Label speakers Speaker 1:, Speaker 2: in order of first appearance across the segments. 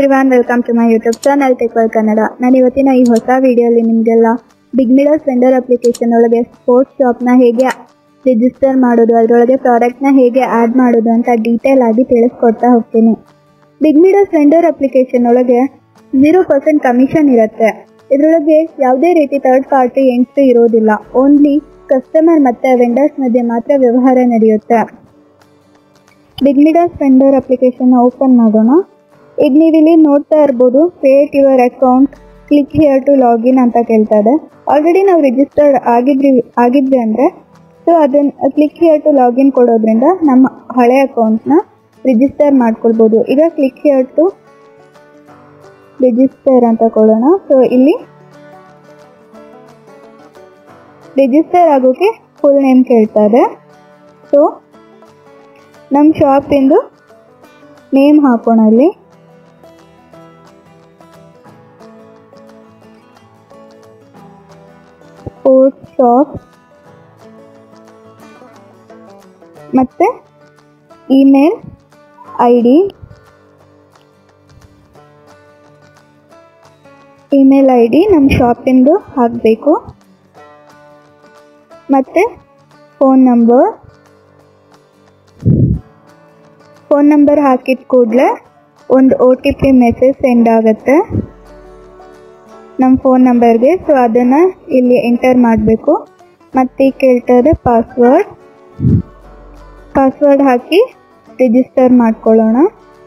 Speaker 1: everyone welcome to my YouTube channel ಟೆಕ್ವಲ್ ಕನ್ನಡ ನಾನು ಇವತ್ತಿನ ಈ ಹೊಸ ವಿಡಿಯೋಲಿ ನಿಮಗೆಲ್ಲ ಬಿಗ್ ಮಿಡಲ್ಸ್ ವೆಂಡರ್ ಅಪ್ಲಿಕೇಶನ್ ಒಳಗೆ ಸ್ಪೋರ್ಟ್ಸ್ ಶಾಪ್ನ ಹೇಗೆ ರಿಜಿಸ್ಟರ್ ಮಾಡೋದು ಅದರೊಳಗೆ ಪ್ರಾಡಕ್ಟ್ನ ಹೇಗೆ ಆ್ಯಡ್ ಮಾಡೋದು ಅಂತ ಡೀಟೇಲ್ ಆಗಿ ತಿಳಿಸ್ಕೊಡ್ತಾ ಹೋಗ್ತೀನಿ ಬಿಗ್ ಮಿಡಲ್ಸ್ ವೆಂಡರ್ ಅಪ್ಲಿಕೇಶನ್ ಒಳಗೆ ಝೀರೋ ಪರ್ಸೆಂಟ್ ಕಮಿಷನ್ ಇರುತ್ತೆ ಇದರೊಳಗೆ ಯಾವುದೇ ರೀತಿ ಥರ್ಡ್ ಪಾರ್ಟಿ ಎಂಟ್ರಿ ಇರೋದಿಲ್ಲ ಓನ್ಲಿ ಕಸ್ಟಮರ್ ಮತ್ತು ವೆಂಡರ್ಸ್ ಮಧ್ಯೆ ಮಾತ್ರ ವ್ಯವಹಾರ ನಡೆಯುತ್ತೆ big middles vendor application open ಮಾಡೋಣ ಈಗ ನೀವು ಇಲ್ಲಿ ನೋಡ್ತಾ ಇರ್ಬೋದು create your account click here to login ಅಂತ ಕೇಳ್ತಾ ಇದೆ ಆಲ್ರೆಡಿ ನಾವು ರಿಜಿಸ್ಟರ್ಡ್ ಆಗಿದ್ರಿ ಆಗಿದ್ವಿ ಅಂದರೆ ಸೊ ಅದನ್ನ ಕ್ಲಿಕ್ ಹಿಯರ್ ಟು ಲಾಗಿನ್ ಕೊಡೋದ್ರಿಂದ ನಮ್ಮ ಹಳೆ ಅಕೌಂಟ್ನ ರಿಜಿಸ್ಟರ್ ಮಾಡ್ಕೊಳ್ಬೋದು ಈಗ ಕ್ಲಿಕ್ ಹಿಯರ್ ಟು ರಿಜಿಸ್ಟರ್ ಅಂತ ಕೊಡೋಣ ಸೊ ಇಲ್ಲಿ ರಿಜಿಸ್ಟರ್ ಆಗೋಕೆ ಫುಲ್ ನೇಮ್ ಕೇಳ್ತಾ ಇದೆ ಸೊ ನಮ್ಮ ಶಾಪಿಂದು ನೇಮ್ ಹಾಕೋಣ ಅಲ್ಲಿ ಸ್ಪೋರ್ಟ್ಸ್ ಶಾಪ್ ಮತ್ತು email I D email I D ನಮ್ಮ ಶಾಪಿಂದು ಹಾಕಬೇಕು ಮತ್ತು ಫೋನ್ ನಂಬರ್ ಫೋನ್ ನಂಬರ್ ಹಾಕಿದ ಕೂಡಲೇ ಒಂದು O T P message send ಆಗುತ್ತೆ ನಮ್ಮ ಫೋನ್ ನಂಬರ್ಗೆ ಸೊ ಅದನ್ನು ಇಲ್ಲಿ ಎಂಟರ್ ಮಾಡಬೇಕು ಮತ್ತೆ ಈಗ ಕೇಳ್ತಾ ಇದೆ ಪಾಸ್ವರ್ಡ್ ಪಾಸ್ವರ್ಡ್ ಹಾಕಿ ರಿಜಿಸ್ಟರ್ ಮಾಡ್ಕೊಳ್ಳೋಣ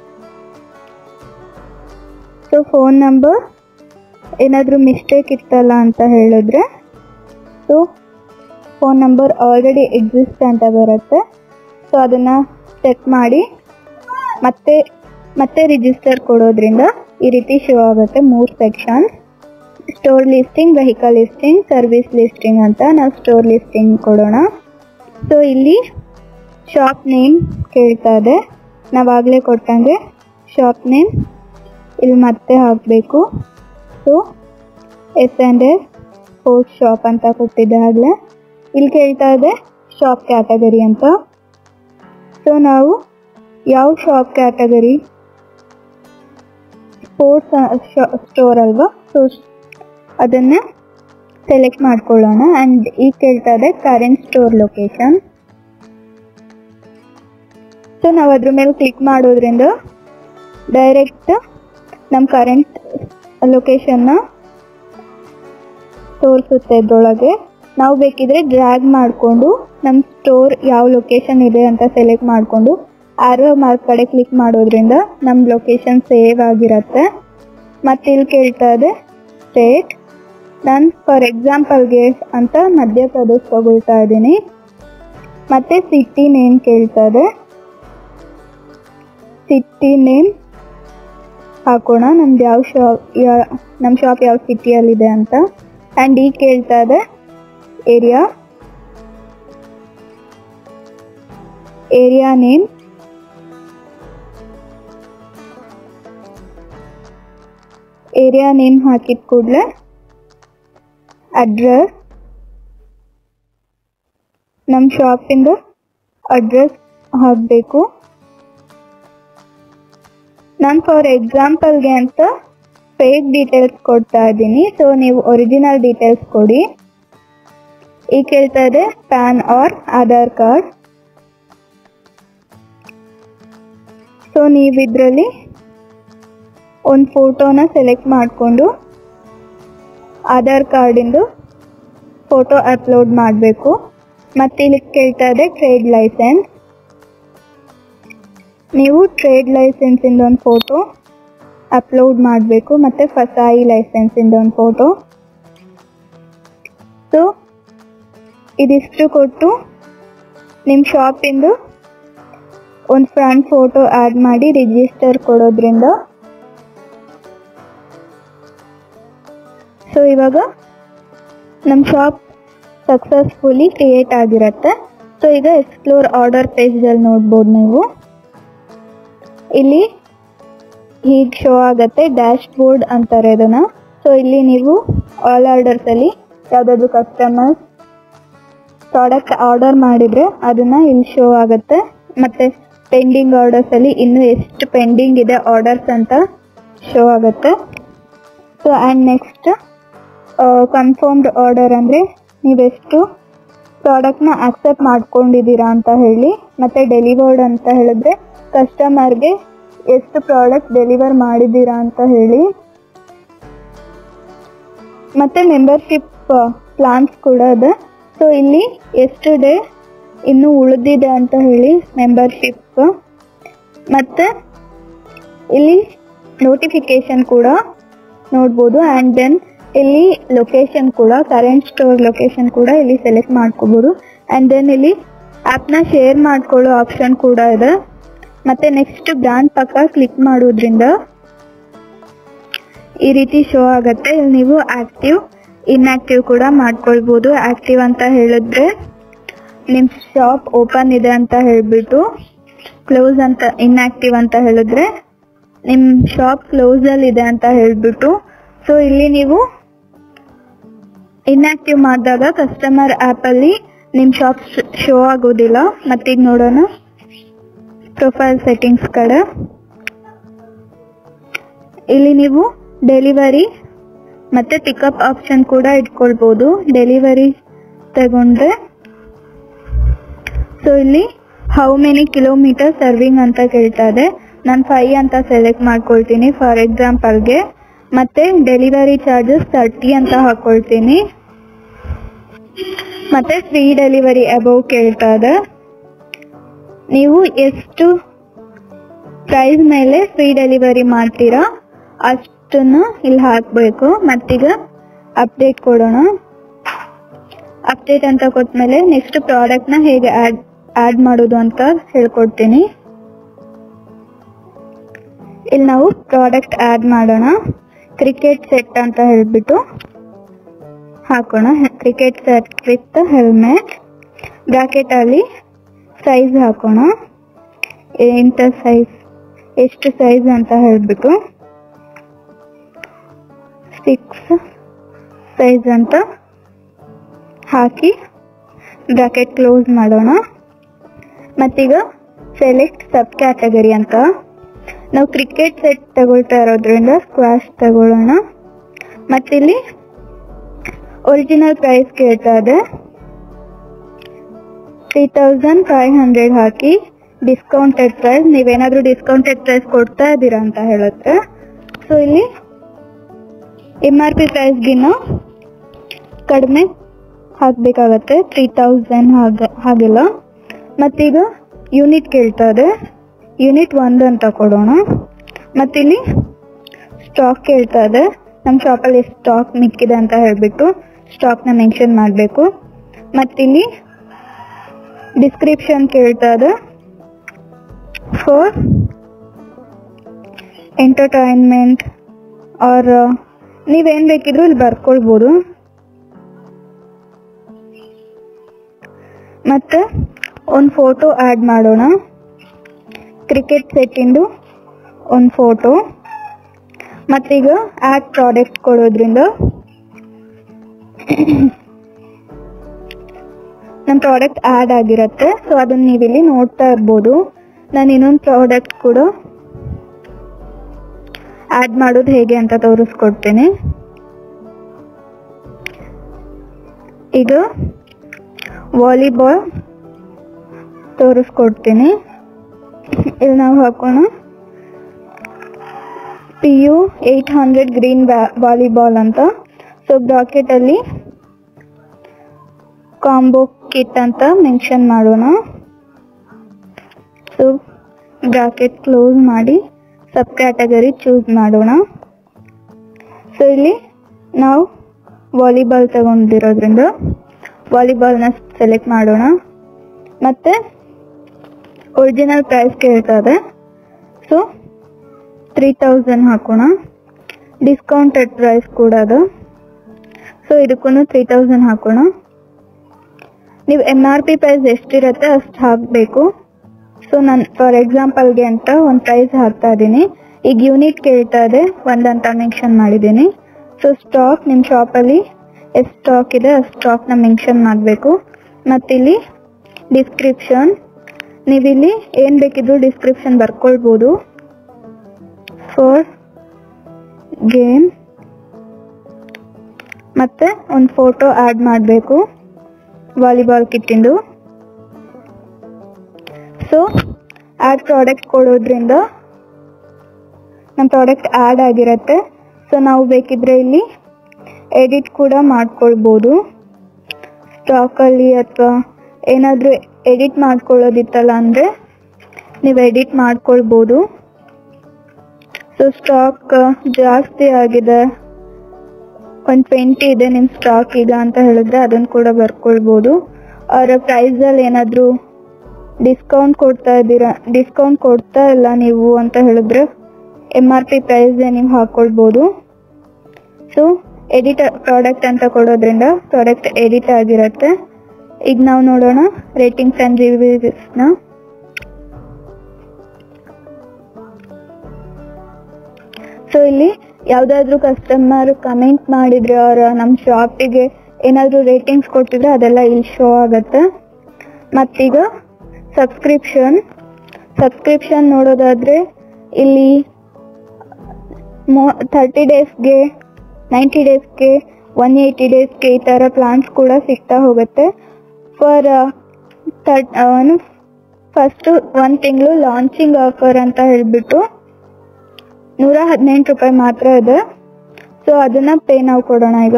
Speaker 1: ಸೊ ಫೋನ್ ನಂಬರ್ ಏನಾದರೂ ಮಿಸ್ಟೇಕ್ ಇತ್ತಲ್ಲ ಅಂತ ಹೇಳಿದ್ರೆ so phone number already exist ಅಂತ ಬರುತ್ತೆ ಸೊ ಅದನ್ನು ಚೆಕ್ ಮಾಡಿ ಮತ್ತೆ ಮತ್ತೆ ರಿಜಿಸ್ಟರ್ ಕೊಡೋದ್ರಿಂದ ಈ ರೀತಿ ಶೋ ಆಗುತ್ತೆ ಮೂರು section store listing vehicle listing service listing ಅಂತ ನಾವು ಸ್ಟೋರ್ ಲಿಸ್ಟಿಂಗ್ ಕೊಡೋಣ ಸೊ ಇಲ್ಲಿ ಶಾಪ್ ನೇಮ್ ಕೇಳ್ತಾ ಇದೆ ನಾವಾಗಲೇ ಕೊಟ್ಟಂಗೆ ಶಾಪ್ ನೇಮ್ ಇಲ್ಲಿ ಮತ್ತೆ ಹಾಕಬೇಕು so S and S sports shop ಅಂತ ಕೊಟ್ಟಿದ್ದೆ ಆಗಲೇ ಇಲ್ಲಿ ಕೇಳ್ತಾ ಇದೆ ಶಾಪ್ ಕ್ಯಾಟಗರಿ ಅಂತ ಸೊ ನಾವು ಯಾವ ಶಾಪ್ ಕ್ಯಾಟಗರಿ ಸ್ಪೋರ್ಟ್ಸ್ ಸ್ಟೋರ್ ಅಲ್ವಾ ಸೊ ಅದನ್ನು ಸೆಲೆಕ್ಟ್ ಮಾಡ್ಕೊಳ್ಳೋಣ ಆ್ಯಂಡ್ ಈಗ ಕೇಳ್ತಾ ಇದೆ ಕರೆಂಟ್ ಸ್ಟೋರ್ ಲೊಕೇಶನ್ ಸೊ ನಾವು ಅದ್ರ ಮೇಲೆ ಕ್ಲಿಕ್ ಮಾಡೋದ್ರಿಂದ ಡೈರೆಕ್ಟ್ ನಮ್ಮ ಕರೆಂಟ್ ಲೊಕೇಶನ್ನ ತೋರಿಸುತ್ತೆ ಇದ್ರೊಳಗೆ ನಾವು ಬೇಕಿದ್ರೆ ಡ್ರ್ಯಾಗ್ ಮಾಡಿಕೊಂಡು ನಮ್ಮ ಸ್ಟೋರ್ ಯಾವ ಲೊಕೇಶನ್ ಇದೆ ಅಂತ ಸೆಲೆಕ್ಟ್ ಮಾಡಿಕೊಂಡು ಆರೋ ಮಾರ್ಕ್ ಕಡೆ ಕ್ಲಿಕ್ ಮಾಡೋದ್ರಿಂದ ನಮ್ಮ ಲೊಕೇಶನ್ ಸೇವ್ ಆಗಿರುತ್ತೆ ಮತ್ತು ಇಲ್ಲಿ ಕೇಳ್ತಾ ಇದೆ ಸ್ಟೇಟ್ ನಾನು ಫಾರ್ ಎಕ್ಸಾಂಪಲ್ಗೆ ಅಂತ ಮಧ್ಯಪ್ರದೇಶ್ ತಗೊಳ್ತಾ ಇದ್ದೀನಿ ಮತ್ತು ಸಿಟಿ ನೇಮ್ ಕೇಳ್ತಾ ಇದೆ ಸಿಟಿ ನೇಮ್ ಹಾಕೋಣ ನಮ್ದು ಯಾವ ಶಾಪ್ ಯಾ ನಮ್ಮ ಶಾಪ್ ಯಾವ ಸಿಟಿಯಲ್ಲಿದೆ ಅಂತ ಆ್ಯಂಡ್ ಈಗ ಕೇಳ್ತಾ ಇದೆ area area name area name ಹಾಕಿದ ಕೂಡಲೇ ಅಡ್ರೆಸ್ ನಮ್ಮ ಶಾಪಿಂದು ಅಡ್ರೆಸ್ ಹಾಕಬೇಕು ನಾನು ಫಾರ್ ಎಕ್ಸಾಂಪಲ್ಗೆ ಅಂತ ಫೇಕ್ ಡೀಟೇಲ್ಸ್ ಕೊಡ್ತಾ ಇದ್ದೀನಿ ಸೊ ನೀವು ಒರಿಜಿನಲ್ ಡೀಟೇಲ್ಸ್ ಕೊಡಿ ಈಗ ಕೇಳ್ತಾ ಇದೆ PAN or Aadhaar card so ನೀವು ಇದರಲ್ಲಿ ಒಂದು ಫೋಟೋನ ಸೆಲೆಕ್ಟ್ ಮಾಡಿಕೊಂಡು ಆಧಾರ್ ಕಾರ್ಡಿಂದು ಫೋಟೋ ಅಪ್ಲೋಡ್ ಮಾಡಬೇಕು ಮತ್ತು ಇಲ್ಲಿ ಕೇಳ್ತಾ ಇದೆ ಟ್ರೇಡ್ ಲೈಸೆನ್ಸ್ ನೀವು ಟ್ರೇಡ್ ಲೈಸೆನ್ಸಿಂದ ಒಂದು ಫೋಟೋ ಅಪ್ಲೋಡ್ ಮಾಡಬೇಕು ಮತ್ತು ಫಸಾಯಿ ಲೈಸೆನ್ಸಿಂದ ಒಂದು ಫೋಟೋ ಸೊ ಇದಿಷ್ಟು ಕೊಟ್ಟು ನಿಮ್ಮ ಶಾಪಿಂದು ಒಂದು ಫ್ರಂಟ್ ಫೋಟೋ ಆ್ಯಡ್ ಮಾಡಿ ರಿಜಿಸ್ಟರ್ ಕೊಡೋದ್ರಿಂದ ಸೊ ಇವಾಗ ನಮ್ಮ ಶಾಪ್ ಸಕ್ಸಸ್ಫುಲಿ ಕ್ರಿಯೇಟ್ ಆಗಿರುತ್ತೆ ಸೊ ಈಗ ಎಕ್ಸ್ಪ್ಲೋರ್ ಆರ್ಡರ್ ಪೇಜಲ್ಲಿ ನೋಡ್ಬೋದು ನೀವು ಇಲ್ಲಿ ಹೀಗೆ ಶೋ ಆಗುತ್ತೆ ಡ್ಯಾಶ್ ಬೋರ್ಡ್ ಅಂತಾರೆ ಇದನ್ನು ಸೊ ಇಲ್ಲಿ ನೀವು ಆಲ್ ಆರ್ಡರ್ಸಲ್ಲಿ ಯಾವುದಾದ್ರು ಕಸ್ಟಮರ್ಸ್ ಪ್ರಾಡಕ್ಟ್ ಆರ್ಡರ್ ಮಾಡಿದರೆ ಅದನ್ನು ಇಲ್ಲಿ ಶೋ ಆಗುತ್ತೆ ಮತ್ತು ಪೆಂಡಿಂಗ್ ಆರ್ಡರ್ಸಲ್ಲಿ ಇನ್ನೂ ಎಷ್ಟು ಪೆಂಡಿಂಗ್ ಇದೆ ಆರ್ಡರ್ಸ್ ಅಂತ ಶೋ ಆಗುತ್ತೆ so and next confirmed order ಅಂದರೆ ನೀವೆಷ್ಟು ಪ್ರಾಡಕ್ಟ್ನ ಆಕ್ಸೆಪ್ಟ್ ಮಾಡ್ಕೊಂಡಿದ್ದೀರಾ ಅಂತ ಹೇಳಿ ಮತ್ತು ಡೆಲಿವರ್ಡ್ ಅಂತ ಹೇಳಿದ್ರೆ ಕಸ್ಟಮರ್ಗೆ ಎಷ್ಟು ಪ್ರಾಡಕ್ಟ್ ಡೆಲಿವರ್ ಮಾಡಿದ್ದೀರಾ ಅಂತ ಹೇಳಿ ಮತ್ತು ಮೆಂಬರ್ಶಿಪ್ ಪ್ಲಾನ್ಸ್ ಕೂಡ ಇದೆ ಸೊ ಇಲ್ಲಿ ಎಷ್ಟು ಡೇ ಇನ್ನೂ ಉಳಿದಿದೆ ಅಂತ ಹೇಳಿ ಮೆಂಬರ್ಶಿಪ್ ಮತ್ತು ಇಲ್ಲಿ ನೋಟಿಫಿಕೇಶನ್ ಕೂಡ ನೋಡ್ಬೋದು ಆ್ಯಂಡ್ ದೆನ್ ಇಲ್ಲಿ ಲೊಕೇಶನ್ ಕೂಡ ಕರೆಂಟ್ ಸ್ಟೋರ್ ಲೊಕೇಶನ್ ಕೂಡ ಇಲ್ಲಿ ಸೆಲೆಕ್ಟ್ ಮಾಡ್ಕೋಬೋದು ಆ್ಯಂಡ್ ದೆನ್ ಇಲ್ಲಿ ಆ್ಯಪ್ನ ಶೇರ್ ಮಾಡ್ಕೊಳ್ಳೋ ಆಪ್ಷನ್ ಕೂಡ ಇದೆ ಮತ್ತು ನೆಕ್ಸ್ಟ್ ಬ್ರ್ಯಾಂಡ್ ಪಕ್ಕ ಕ್ಲಿಕ್ ಮಾಡೋದ್ರಿಂದ ಈ ರೀತಿ ಶೋ ಆಗುತ್ತೆ ಇಲ್ಲಿ ನೀವು ಆಕ್ಟಿವ್ ಇನ್ಆಕ್ಟಿವ್ ಕೂಡ ಮಾಡ್ಕೊಳ್ಬೋದು ಆಕ್ಟಿವ್ ಅಂತ ಹೇಳಿದ್ರೆ ನಿಮ್ಮ ಶಾಪ್ ಓಪನ್ ಇದೆ ಅಂತ ಹೇಳಿಬಿಟ್ಟು ಕ್ಲೋಸ್ ಅಂತ ಇನ್ಆಕ್ಟಿವ್ ಅಂತ ಹೇಳಿದ್ರೆ ನಿಮ್ಮ ಶಾಪ್ ಕ್ಲೋಸಲ್ಲಿ ಇದೆ ಅಂತ ಹೇಳಿಬಿಟ್ಟು ಸೊ ಇಲ್ಲಿ ನೀವು ಇನ್ಆಕ್ಟಿವ್ ಮಾಡಿದಾಗ ಕಸ್ಟಮರ್ ಆ್ಯಪಲ್ಲಿ ನಿಮ್ಮ ಶಾಪ್ ಶೋ ಆಗೋದಿಲ್ಲ ಮತ್ತೀಗ ನೋಡೋಣ ಪ್ರೊಫೈಲ್ ಸೆಟ್ಟಿಂಗ್ಸ್ ಕಡೆ ಇಲ್ಲಿ ನೀವು ಡೆಲಿವರಿ ಮತ್ತು ಪಿಕಪ್ ಆಪ್ಷನ್ ಕೂಡ ಇಟ್ಕೊಳ್ಬೋದು ಡೆಲಿವರಿ ತಗೊಂಡ್ರೆ ಸೊ ಇಲ್ಲಿ ಹೌ ಮೆನಿ ಕಿಲೋಮೀಟರ್ ಸರ್ವಿಂಗ್ ಅಂತ ಕೇಳ್ತಾ ಇದೆ ನಾನು ಫೈ ಅಂತ ಸೆಲೆಕ್ಟ್ ಮಾಡ್ಕೊಳ್ತೀನಿ ಫಾರ್ ಎಕ್ಸಾಂಪಲ್ಗೆ ಮತ್ತೆ ಡೆಲಿವರಿ ಚಾರ್ಜಸ್ ತರ್ಟಿ ಅಂತ ಹಾಕೊಳ್ತೀನಿ ಮತ್ತೆ ಫ್ರೀ ಡೆಲಿವರಿ ಅಬೌವ್ ಕೇಳ್ತಾ ಇದೆ ನೀವು ಎಷ್ಟು ಪ್ರೈಸ್ ಮೇಲೆ ಫ್ರೀ ಡೆಲಿವರಿ ಮಾಡ್ತೀರಾ ಅಷ್ಟನ್ನ ಇಲ್ಲಿ ಹಾಕಬೇಕು ಮತ್ತೀಗ ಅಪ್ಡೇಟ್ ಕೊಡೋಣ ಅಪ್ಡೇಟ್ ಅಂತ ಕೊಟ್ಮೇಲೆ ನೆಕ್ಸ್ಟ್ ಪ್ರಾಡಕ್ಟ್ನ ಹೇಗೆ ಆ್ಯಡ್ ಆ್ಯಡ್ ಮಾಡೋದು ಅಂತ ಹೇಳ್ಕೊಡ್ತೀನಿ ಇಲ್ಲಿ ನಾವು ಪ್ರಾಡಕ್ಟ್ ಆ್ಯಡ್ ಮಾಡೋಣ ಕ್ರಿಕೆಟ್ ಸೆಟ್ ಅಂತ ಹೇಳ್ಬಿಟ್ಟು ಹಾಕೋಣ ಕ್ರಿಕೆಟ್ ಸೆಟ್ ವಿತ್ ಹೆಲ್ಮೆಟ್ ಬ್ರಾಕೆಟಲ್ಲಿ ಸೈಜ್ ಹಾಕೋಣ ಎಂಥ ಸೈಜ್ ಎಷ್ಟು ಸೈಜ್ ಅಂತ ಹೇಳ್ಬಿಟ್ಟು ಸಿಕ್ಸ್ ಸೈಜ್ ಅಂತ ಹಾಕಿ ಬ್ರಾಕೆಟ್ ಕ್ಲೋಸ್ ಮಾಡೋಣ ಮತ್ತೀಗ ಸೆಲೆಕ್ಟ್ ಸಬ್ ಕ್ಯಾಟಗರಿ ಅಂತ ನಾವು ಕ್ರಿಕೆಟ್ ಸೆಟ್ ತಗೊಳ್ತಾ ಇರೋದ್ರಿಂದ ಸ್ಕ್ವಾಶ್ ತಗೊಳ್ಳೋಣ ಮತ್ತಿಲ್ಲಿ ಒರಿಜಿನಲ್ ಪ್ರೈಸ್ ಕೇಳ್ತಾ ಇದೆ ತ್ರೀ ತೌಸಂಡ್ ಫೈವ್ ಹಂಡ್ರೆಡ್ ಹಾಕಿ ಡಿಸ್ಕೌಂಟೆಡ್ ಪ್ರೈಸ್ ನೀವೇನಾದರೂ ಡಿಸ್ಕೌಂಟೆಡ್ ಪ್ರೈಸ್ ಕೊಡ್ತಾ ಇದ್ದೀರಾ ಅಂತ ಹೇಳುತ್ತೆ ಸೊ ಇಲ್ಲಿ ಎಮ್ ಆರ್ ಪಿ ಪ್ರೈಸ್ಗಿನ್ನ ಕಡಿಮೆ ಹಾಕಬೇಕಾಗತ್ತೆ ತ್ರೀ ತೌಸಂಡ್ ಹಾಗೆ ಹಾಗೆಲ್ಲ ಮತ್ತೀಗ ಯೂನಿಟ್ ಕೇಳ್ತಾ ಇದೆ ಯೂನಿಟ್ ಒಂದು ಅಂತ ಕೊಡೋಣ ಮತ್ತಿಲ್ಲಿ ಸ್ಟಾಕ್ ಕೇಳ್ತಾ ಇದೆ ನಮ್ಮ ಶಾಪಲ್ಲಿ ಎಷ್ಟು ಸ್ಟಾಕ್ ಮಿಕ್ಕಿದೆ ಅಂತ ಹೇಳಿಬಿಟ್ಟು ಸ್ಟಾಕ್ನ ಮೆನ್ಷನ್ ಮಾಡಬೇಕು ಮತ್ತಿಲ್ಲಿ ಡಿಸ್ಕ್ರಿಪ್ಷನ್ ಕೇಳ್ತಾ ಇದೆ ಫಾರ್ ಎಂಟರ್ಟೈನ್ಮೆಂಟ್ ಆರ್ ನೀವೇನು ಬೇಕಿದ್ರು ಇಲ್ಲಿ ಬರ್ಕೊಳ್ಬೋದು ಮತ್ತು ಒಂದು ಫೋಟೋ ಆ್ಯಡ್ ಮಾಡೋಣ ಕ್ರಿಕೆಟ್ ಸೆಟ್ಟಿಂದು ಒಂದು ಫೋಟೋ ಮತ್ತೀಗ ಆ್ಯಡ್ ಪ್ರಾಡಕ್ಟ್ ಕೊಡೋದ್ರಿಂದ ನಮ್ಮ ಪ್ರಾಡಕ್ಟ್ ಆ್ಯಡ್ ಆಗಿರುತ್ತೆ ಸೊ ಅದನ್ನು ನೀವಿಲ್ಲಿ ನೋಡ್ತಾ ಇರ್ಬೋದು ನಾನು ಇನ್ನೊಂದು ಪ್ರಾಡಕ್ಟ್ ಕೂಡ ಆ್ಯಡ್ ಮಾಡೋದು ಹೇಗೆ ಅಂತ ತೋರಿಸ್ಕೊಡ್ತೀನಿ ಈಗ ವಾಲಿಬಾಲ್ ತೋರಿಸ್ಕೊಡ್ತೀನಿ ಇಲ್ಲಿ ನಾವು ಹಾಕೋಣ P U eight hundred green volleyball ಅಂತ ಸೊ ಬ್ರಾಕೆಟಲ್ಲಿ ಕಾಂಬೋ ಕಿಟ್ ಅಂತ ಮೆನ್ಷನ್ ಮಾಡೋಣ ಸೊ ಬ್ರಾಕೆಟ್ ಕ್ಲೋಸ್ ಮಾಡಿ ಸಬ್ ಕ್ಯಾಟಗರಿ ಚೂಸ್ ಮಾಡೋಣ ಸೊ ಇಲ್ಲಿ ನಾವು ವಾಲಿಬಾಲ್ ತಗೊಂಡಿರೋದ್ರಿಂದ ವಾಲಿಬಾಲ್ನ ಸೆಲೆಕ್ಟ್ ಮಾಡೋಣ ಮತ್ತು ಒರಿಜಿನಲ್ ಪ್ರೈಸ್ ಕೇಳ್ತದೆ ಸೊ ತ್ರೀ ತೌಸಂಡ್ ಹಾಕೋಣ ಡಿಸ್ಕೌಂಟೆಡ್ ಪ್ರೈಸ್ ಕೂಡ ಅದು ಸೊ ಇದಕ್ಕೂ ತ್ರೀ ತೌಸಂಡ್ ಹಾಕೋಣ ನೀವು ಎಮ್ ಆರ್ ಪಿ ಪ್ರೈಸ್ ಎಷ್ಟಿರುತ್ತೆ ಅಷ್ಟು ಹಾಕಬೇಕು ಸೊ ನಾನು ಫಾರ್ ಎಕ್ಸಾಂಪಲ್ಗೆ ಅಂತ ಒಂದು ಪ್ರೈಸ್ ಹಾಕ್ತಾ ಇದ್ದೀನಿ ಈಗ ಯೂನಿಟ್ ಕೇಳ್ತಾ ಇದೆ ಒಂದಂತ ಮೆನ್ಷನ್ ಮಾಡಿದ್ದೀನಿ ಸೊ ಸ್ಟಾಕ್ ನಿಮ್ಮ ಶಾಪಲ್ಲಿ ಎಷ್ಟು ಸ್ಟಾಕ್ ಇದೆ ಆ ಸ್ಟಾಕ್ನ ಮೆನ್ಷನ್ ಮಾಡಬೇಕು ಮತ್ತಿಲ್ಲಿ ಡಿಸ್ಕ್ರಿಪ್ಷನ್ ನೀವಿಲ್ಲಿ ಏನು ಬೇಕಿದ್ರು ಡಿಸ್ಕ್ರಿಪ್ಷನ್ ಬರ್ಕೊಳ್ಬೋದು ಫಾರ್ ಗೇಮ್ ಮತ್ತೆ ಒಂದು ಫೋಟೋ ಆ್ಯಡ್ ಮಾಡಬೇಕು ವಾಲಿಬಾಲ್ ಕಿಟ್ಟಿಂದು ಸೊ ಆ್ಯಡ್ ಪ್ರಾಡಕ್ಟ್ ಕೊಡೋದ್ರಿಂದ ನಮ್ಮ ಪ್ರಾಡಕ್ಟ್ ಆ್ಯಡ್ ಆಗಿರುತ್ತೆ ಸೊ ನಾವು ಬೇಕಿದ್ರೆ ಇಲ್ಲಿ ಎಡಿಟ್ ಕೂಡ ಮಾಡ್ಕೊಳ್ಬೋದು ಸ್ಟಾಕಲ್ಲಿ ಅಥವಾ ಏನಾದರೂ ಎಡಿಟ್ ಮಾಡ್ಕೊಳ್ಳೋದಿತ್ತಲ್ಲ ಅಂದರೆ ನೀವು ಎಡಿಟ್ ಮಾಡ್ಕೊಳ್ಬೋದು ಸೊ ಸ್ಟಾಕ್ ಜಾಸ್ತಿ ಆಗಿದೆ ಒಂದು ಟ್ವೆಂಟಿ ಇದೆ ನಿಮ್ಮ ಸ್ಟಾಕ್ ಈಗ ಅಂತ ಹೇಳಿದ್ರೆ ಅದನ್ನು ಕೂಡ ಬರ್ಕೊಳ್ಬೋದು ಅವರ ಪ್ರೈಸಲ್ಲಿ ಏನಾದರೂ ಡಿಸ್ಕೌಂಟ್ ಕೊಡ್ತಾ ಇದ್ದೀರಾ ಡಿಸ್ಕೌಂಟ್ ಕೊಡ್ತಾ ಇಲ್ಲ ನೀವು ಅಂತ ಹೇಳಿದ್ರೆ ಎಮ್ ಆರ್ ಪಿ ಪ್ರೈಸ್ಗೆ ನೀವು ಹಾಕ್ಕೊಳ್ಬೋದು ಸೊ ಎಡಿಟ್ ಪ್ರಾಡಕ್ಟ್ ಅಂತ ಕೊಡೋದ್ರಿಂದ ಪ್ರಾಡಕ್ಟ್ ಎಡಿಟ್ ಆಗಿರುತ್ತೆ ಈಗ ನಾವು ನೋಡೋಣ ರೇಟಿಂಗ್ಸ್ ಆ್ಯಂಡ್ ರಿವ್ಯೂಸ್ನ ಸೊ ಇಲ್ಲಿ ಯಾವುದಾದ್ರೂ ಕಸ್ಟಮರ್ ಕಮೆಂಟ್ ಮಾಡಿದ್ರೆ ಅವರ ನಮ್ಮ ಶಾಪಿಗೆ ಏನಾದರೂ ರೇಟಿಂಗ್ಸ್ ಕೊಟ್ಟಿದ್ರೆ ಅದೆಲ್ಲ ಇಲ್ಲಿ ಶೋ ಆಗುತ್ತೆ ಮತ್ತೀಗ ಸಬ್ಸ್ಕ್ರಿಪ್ಷನ್ ಸಬ್ಸ್ಕ್ರಿಪ್ಷನ್ ನೋಡೋದಾದರೆ ಇಲ್ಲಿ ಮೋ ಥರ್ಟಿ ಡೇಸ್ಗೆ ನೈಂಟಿ ಡೇಸ್ಗೆ ಒನ್ ಏಯ್ಟಿ ಡೇಸ್ಗೆ ಈ ಥರ ಪ್ಲಾನ್ಸ್ ಕೂಡ ಸಿಗ್ತಾ ಹೋಗುತ್ತೆ ಫಾರ್ ತರ್ಟ್ ಫಸ್ಟು ಒಂದು ತಿಂಗಳು ಲಾಂಚಿಂಗ್ ಆಫರ್ ಅಂತ ಹೇಳಿಬಿಟ್ಟು ನೂರ ಹದಿನೆಂಟು ರೂಪಾಯಿ ಮಾತ್ರ ಇದೆ ಸೊ ಅದನ್ನ ಪೇ ನಾವು ಕೊಡೋಣ ಈಗ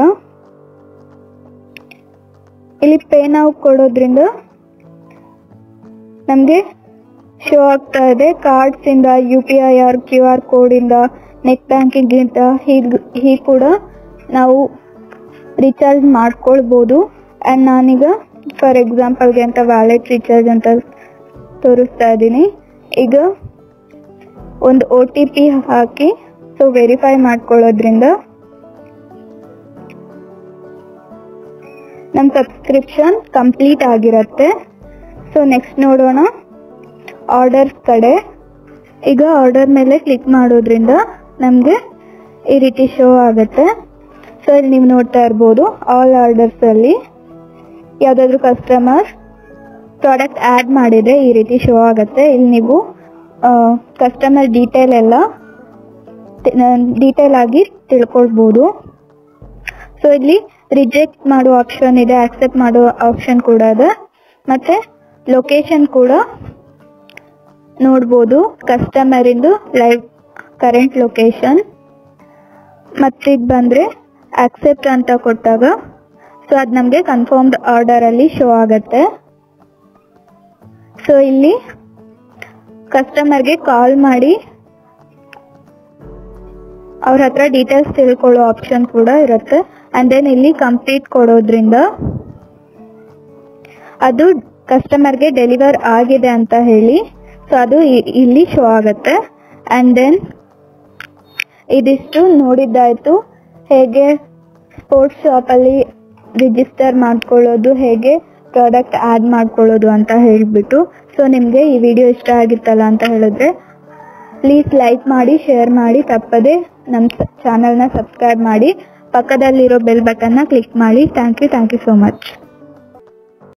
Speaker 1: ಇಲ್ಲಿ ಪೇ ನಾವು ಕೊಡೋದ್ರಿಂದ ನಮಗೆ ಶೋ ಆಗ್ತಾ ಇದೆ ಕಾರ್ಡ್ಸ್ ಇಂದ U P I or Q R code ಇಂದ ನೆಟ್ ಬ್ಯಾಂಕಿಂಗ್ ಇಂದ ಹೀಗೆ ಹೀಗೆ ಕೂಡ ನಾವು ರಿಚಾರ್ಜ್ ಮಾಡ್ಕೊಳ್ಬೋದು ಆ್ಯಂಡ್ ನಾನೀಗ ಫಾರ್ ಎಕ್ಸಾಂಪಲ್ಗೆ ಅಂತ ವ್ಯಾಲೆಟ್ ರಿಚಾರ್ಜ್ ಅಂತ ತೋರಿಸ್ತಾ ಇದ್ದೀನಿ ಈಗ ಒಂದು ಒ ಟಿ ಪಿ ಹಾಕಿ ಸೊ ವೆರಿಫೈ ಮಾಡ್ಕೊಳ್ಳೋದ್ರಿಂದ ನಮ್ಮ ಸಬ್ಸ್ಕ್ರಿಪ್ಷನ್ ಕಂಪ್ಲೀಟ್ ಆಗಿರುತ್ತೆ ಸೊ ನೆಕ್ಸ್ಟ್ ನೋಡೋಣ ಆರ್ಡರ್ಸ್ ಕಡೆ ಈಗ ಆರ್ಡರ್ ಮೇಲೆ ಕ್ಲಿಕ್ ಮಾಡೋದ್ರಿಂದ ನಮಗೆ ಈ ರೀತಿ ಶೋ ಆಗುತ್ತೆ ಸೊ ಇಲ್ಲಿ ನೀವು ನೋಡ್ತಾ ಇರ್ಬೋದು ಆಲ್ ಆರ್ಡರ್ಸಲ್ಲಿ ಯಾವುದಾದ್ರೂ ಕಸ್ಟಮರ್ ಪ್ರಾಡಕ್ಟ್ ಆ್ಯಡ್ ಮಾಡಿದರೆ ಈ ರೀತಿ ಶೋ ಆಗುತ್ತೆ ಇಲ್ಲಿ ನೀವು ಕಸ್ಟಮರ್ ಡೀಟೇಲ್ ಎಲ್ಲ ಡೀಟೇಲ್ ಆಗಿ ತಿಳ್ಕೊಳ್ಬೋದು ಸೊ ಇಲ್ಲಿ ರಿಜೆಕ್ಟ್ ಮಾಡೋ ಆಪ್ಷನ್ ಇದೆ ಆಕ್ಸೆಪ್ಟ್ ಮಾಡೋ ಆಪ್ಷನ್ ಕೂಡ ಇದೆ ಮತ್ತೆ ಲೊಕೇಶನ್ ಕೂಡ ನೋಡ್ಬೋದು ಕಸ್ಟಮರಿಂದು ಲೈವ್ ಕರೆಂಟ್ ಲೊಕೇಶನ್ ಮತ್ತಿದು ಬಂದರೆ ಆಕ್ಸೆಪ್ಟ್ ಅಂತ ಕೊಟ್ಟಾಗ ಸೊ ಅದು ನಮಗೆ ಕನ್ಫರ್ಮ್ಡ್ ಆರ್ಡರಲ್ಲಿ ಶೋ ಆಗುತ್ತೆ ಸೊ ಇಲ್ಲಿ ಕಸ್ಟಮರ್ಗೆ ಕಾಲ್ ಮಾಡಿ ಅವ್ರ ಹತ್ರ ಡೀಟೇಲ್ಸ್ ತಿಳ್ಕೊಳ್ಳೋ ಆಪ್ಷನ್ ಕೂಡ ಇರುತ್ತೆ ಅಂಡ್ ದೆನ್ ಇಲ್ಲಿ ಕಂಪ್ಲೀಟ್ ಕೊಡೋದ್ರಿಂದ ಅದು ಕಸ್ಟಮರ್ಗೆ ಡೆಲಿವರ್ ಆಗಿದೆ ಅಂತ ಹೇಳಿ ಸೊ ಅದು ಇ- ಇಲ್ಲಿ ಶೋ ಆಗುತ್ತೆ ಅಂಡ್ ದೆನ್ ಇದಿಷ್ಟು ನೋಡಿದ್ದಾಯ್ತು ಹೇಗೆ ಸ್ಪೋರ್ಟ್ಸ್ ಶಾಪಲ್ಲಿ ರಿಜಿಸ್ಟರ್ ಮಾಡ್ಕೊಳ್ಳೋದು ಹೇಗೆ ಪ್ರಾಡಕ್ಟ್ ಆ್ಯಡ್ ಮಾಡ್ಕೊಳ್ಳೋದು ಅಂತ ಹೇಳಿಬಿಟ್ಟು ಸೊ ನಿಮಗೆ ಈ ವಿಡಿಯೋ ಇಷ್ಟ ಆಗಿತ್ತಲ್ಲ ಅಂತ ಹೇಳಿದ್ರೆ ಪ್ಲೀಸ್ ಲೈಕ್ ಮಾಡಿ ಶೇರ್ ಮಾಡಿ ತಪ್ಪದೆ ನಮ್ಮ ಚಾನಲ್ನ ಸಬ್ಸ್ಕ್ರೈಬ್ ಮಾಡಿ ಪಕ್ಕದಲ್ಲಿರೋ ಬೆಲ್ ಬಟನ್ನ ಕ್ಲಿಕ್ ಮಾಡಿ thank you thank you so much